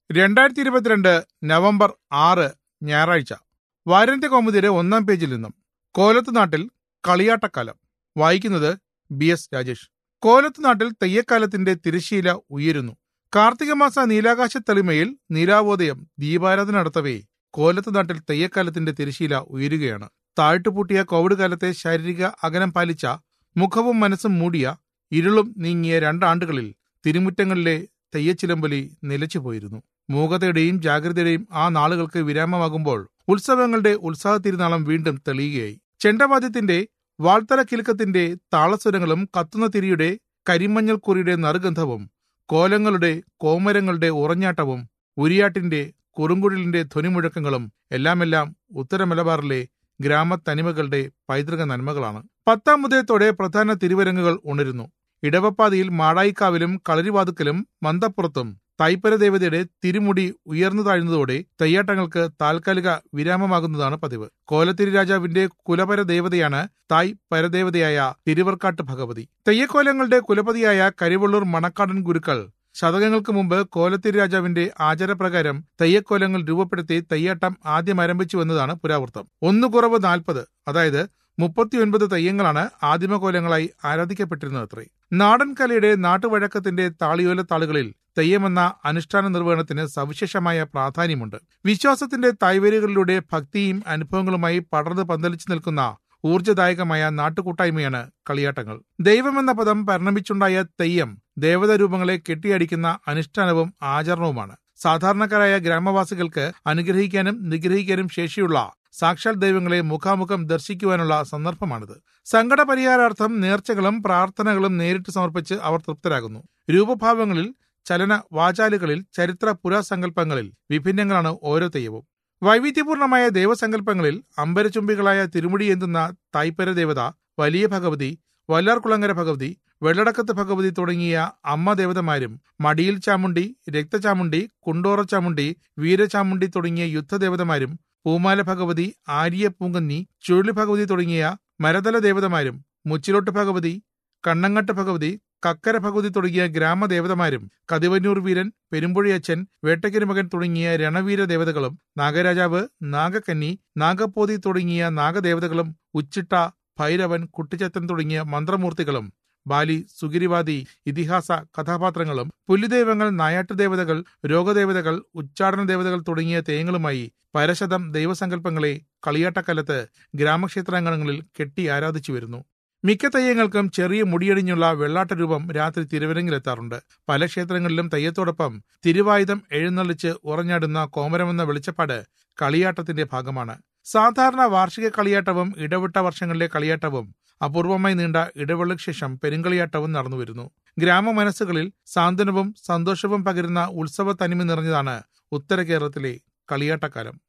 രണ്ടായിരത്തി ഇരുപത്തിരണ്ട് നവംബർ ആറ് ഞായറാഴ്ച വാരാന്ത്യ കൗമുദിയുടെ ഒന്നാം പേജിൽ നിന്നും കോലത്ത് നാട്ടിൽ കളിയാട്ടക്കാലം വായിക്കുന്നത് ബി എസ് രാജേഷ് കോലത്ത് നാട്ടിൽ തെയ്യക്കാലത്തിന്റെ തിരശീല ഉയരുന്നു കാർത്തിക മാസ നീലാകാശ തെളിമയിൽ നീലാവോദയം ദീപാരാധന നടത്തവേ കോലത്ത് നാട്ടിൽ തെയ്യക്കാലത്തിന്റെ തിരശീല ഉയരുകയാണ് താഴ്ത്തുപൂട്ടിയ കോവിഡ് കാലത്തെ ശാരീരിക അകലം പാലിച്ച മുഖവും മനസ്സും മൂടിയ ഇരുളും നീങ്ങിയ രണ്ടാണ്ടുകളിൽ തിരുമുറ്റങ്ങളിലെ തെയ്യച്ചിലമ്പലി നിലച്ചുപോയിരുന്നു മൂകതയുടെയും ജാഗ്രതയുടെയും ആ നാളുകൾക്ക് വിരാമമാകുമ്പോൾ ഉത്സവങ്ങളുടെ ഉത്സാഹ തിരുനാളം വീണ്ടും തെളിയുകയായി ചെണ്ടവാദ്യത്തിന്റെ വാൾത്തല കിലുക്കത്തിന്റെ താളസ്വരങ്ങളും കത്തുന്ന തിരിയുടെ കരിമഞ്ഞൾ കുറിയുടെ നറുഗന്ധവും കോലങ്ങളുടെ കോമരങ്ങളുടെ ഉറഞ്ഞാട്ടവും ഉരിയാട്ടിന്റെ കുറുങ്കുഴലിന്റെ ധ്വനിമുഴക്കങ്ങളും എല്ലാമെല്ലാം ഉത്തര മലബാറിലെ ഗ്രാമത്തനിമകളുടെ പൈതൃക നന്മകളാണ് പത്താം ഉദയത്തോടെ പ്രധാന തിരുവരങ്ങുകൾ ഉണരുന്നു ഇടവപ്പാതിയിൽ മാടായിക്കാവിലും കളരിവാതുക്കലും മന്തപ്പുറത്തും തൈപ്പര ദേവതയുടെ തിരുമുടി ഉയർന്നു താഴ്ന്നതോടെ തെയ്യാട്ടങ്ങൾക്ക് താൽക്കാലിക വിരാമമാകുന്നതാണ് പതിവ് കോലത്തിരി രാജാവിന്റെ കുലപര ദേവതയാണ് തായ് പരദേവതയായ തിരുവർക്കാട്ട് ഭഗവതി തെയ്യക്കോലങ്ങളുടെ കുലപതിയായ കരിവള്ളൂർ മണക്കാടൻ ഗുരുക്കൾ ശതകങ്ങൾക്ക് മുമ്പ് കോലത്തിരി രാജാവിന്റെ ആചാരപ്രകാരം തെയ്യക്കോലങ്ങൾ രൂപപ്പെടുത്തി തെയ്യാട്ടം ആദ്യം ആരംഭിച്ചു എന്നതാണ് പുരാവൃത്തം ഒന്ന് കുറവ് നാൽപ്പത് അതായത് മുപ്പത്തിയൊൻപത് തെയ്യങ്ങളാണ് ആദിമകോലങ്ങളായി ആരാധിക്കപ്പെട്ടിരുന്നത് അത്രേ നാടൻ കലയുടെ നാട്ടുവഴക്കത്തിന്റെ താളിയോല താളുകളിൽ തെയ്യമെന്ന അനുഷ്ഠാന നിർവഹണത്തിന് സവിശേഷമായ പ്രാധാന്യമുണ്ട് വിശ്വാസത്തിന്റെ തായ്വേരുകളിലൂടെ ഭക്തിയും അനുഭവങ്ങളുമായി പടർന്ന് പന്തലിച്ചു നിൽക്കുന്ന ഊർജ്ജദായകമായ നാട്ടുകൂട്ടായ്മയാണ് കളിയാട്ടങ്ങൾ ദൈവമെന്ന പദം പരിണമിച്ചുണ്ടായ തെയ്യം ദേവതാരൂപങ്ങളെ കെട്ടിയടിക്കുന്ന അനുഷ്ഠാനവും ആചരണവുമാണ് സാധാരണക്കാരായ ഗ്രാമവാസികൾക്ക് അനുഗ്രഹിക്കാനും നിഗ്രഹിക്കാനും ശേഷിയുള്ള സാക്ഷാൽ ദൈവങ്ങളെ മുഖാമുഖം ദർശിക്കുവാനുള്ള സന്ദർഭമാണിത് സങ്കട പരിഹാരാർത്ഥം നേർച്ചകളും പ്രാർത്ഥനകളും നേരിട്ട് സമർപ്പിച്ച് അവർ തൃപ്തരാകുന്നു രൂപഭാവങ്ങളിൽ ചലന വാചാലുകളിൽ ചരിത്ര പുരാസങ്കല്പങ്ങളിൽ വിഭിന്നങ്ങളാണ് ഓരോ തെയ്യവും വൈവിധ്യപൂർണമായ ദൈവസങ്കല്പങ്ങളിൽ അമ്പരചുംബികളായ തിരുമുടി എന്തുന്ന തായ്പര ദേവത വലിയ ഭഗവതി വല്ലാർകുളങ്ങര ഭഗവതി വെള്ളടക്കത്ത് ഭഗവതി തുടങ്ങിയ അമ്മ ദേവതമാരും മടിയിൽ ചാമുണ്ടി രക്തചാമുണ്ടി കുണ്ടോറ ചാമുണ്ടി വീരചാമുണ്ടി തുടങ്ങിയ യുദ്ധദേവതമാരും പൂമാല ഭഗവതി ആര്യ പൂങ്കന്നി ചുഴലി ഭഗവതി തുടങ്ങിയ മരതല ദേവതമാരും മുച്ചിലോട്ട് ഭഗവതി കണ്ണങ്ങട്ട് ഭഗവതി കക്കര ഭഗവതി തുടങ്ങിയ ഗ്രാമദേവതമാരും കതിവന്നൂർ വീരൻ പെരുമ്പുഴയച്ചൻ വേട്ടയ്ക്കരി മകൻ തുടങ്ങിയ രണവീര ദേവതകളും നാഗരാജാവ് നാഗക്കന്നി നാഗപ്പോതി തുടങ്ങിയ നാഗദേവതകളും ഉച്ചിട്ട ഭൈരവൻ കുട്ടിച്ചത്തൻ തുടങ്ങിയ മന്ത്രമൂർത്തികളും ബാലി സുഗിരിവാദി ഇതിഹാസ കഥാപാത്രങ്ങളും പുല്ലുദൈവങ്ങൾ നായാട്ടുദേവതകൾ രോഗദേവതകൾ ഉച്ചാടന ദേവതകൾ തുടങ്ങിയ തേങ്ങളുമായി പരശതം ദൈവസങ്കല്പങ്ങളെ കളിയാട്ടക്കാലത്ത് ഗ്രാമക്ഷേത്രാങ്കണങ്ങളിൽ കെട്ടി ആരാധിച്ചു വരുന്നു മിക്ക തെയ്യങ്ങൾക്കും ചെറിയ മുടിയടിഞ്ഞുള്ള വെള്ളാട്ട രൂപം രാത്രി തിരുവരങ്ങിലെത്താറുണ്ട് പല ക്ഷേത്രങ്ങളിലും തെയ്യത്തോടൊപ്പം തിരുവായുധം എഴുന്നള്ളിച്ച് ഉറഞ്ഞാടുന്ന കോമരമെന്ന വെളിച്ചപ്പാട് കളിയാട്ടത്തിന്റെ ഭാഗമാണ് സാധാരണ വാർഷിക കളിയാട്ടവും ഇടവിട്ട വർഷങ്ങളിലെ കളിയാട്ടവും അപൂർവമായി നീണ്ട ഇടവേളയ്ക്ക് ശേഷം പെരുങ്കളിയാട്ടവും നടന്നുവരുന്നു ഗ്രാമ മനസ്സുകളിൽ സാന്ത്വനവും സന്തോഷവും പകരുന്ന ഉത്സവ തനിമ നിറഞ്ഞതാണ് ഉത്തര കേരളത്തിലെ കളിയാട്ടക്കാലം